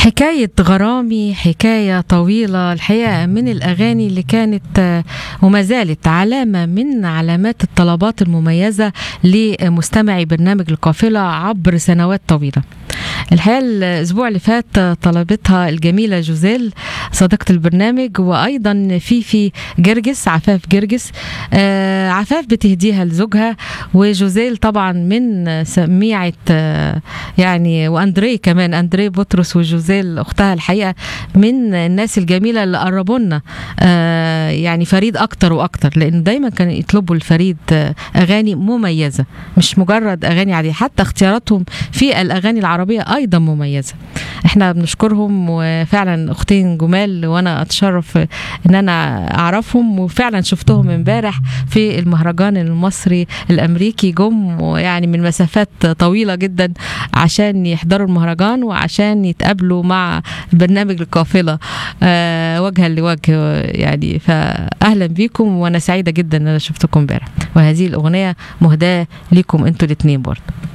حكاية غرامي حكاية طويلة الحقيقة من الأغاني اللي كانت وما زالت علامة من علامات الطلبات المميزة لمستمعي برنامج القافلة عبر سنوات طويلة الحقيقة الأسبوع اللي فات طلبتها الجميلة جوزيل صديقة البرنامج وأيضا فيفي جرجس عفاف جرجس آه عفاف بتهديها لزوجها وجوزيل طبعا من سميعة آه يعني وأندري كمان أندري بطرس وجوزيل أختها الحقيقة من الناس الجميلة اللي قربونا آه يعني فريد أكتر وأكتر لأن دايما كانوا يطلبوا الفريد آه أغاني مميزة مش مجرد أغاني عادية حتى اختياراتهم في الأغاني العربية ايضا مميزه احنا بنشكرهم وفعلا اختين جمال وانا اتشرف ان انا اعرفهم وفعلا شفتهم امبارح في المهرجان المصري الامريكي جم ويعني من مسافات طويله جدا عشان يحضروا المهرجان وعشان يتقابلوا مع برنامج القافله أه وجها لوجه يعني فاهلا بيكم وانا سعيده جدا ان انا شفتكم امبارح وهذه الاغنيه مهداه ليكم انتوا الاثنين برضه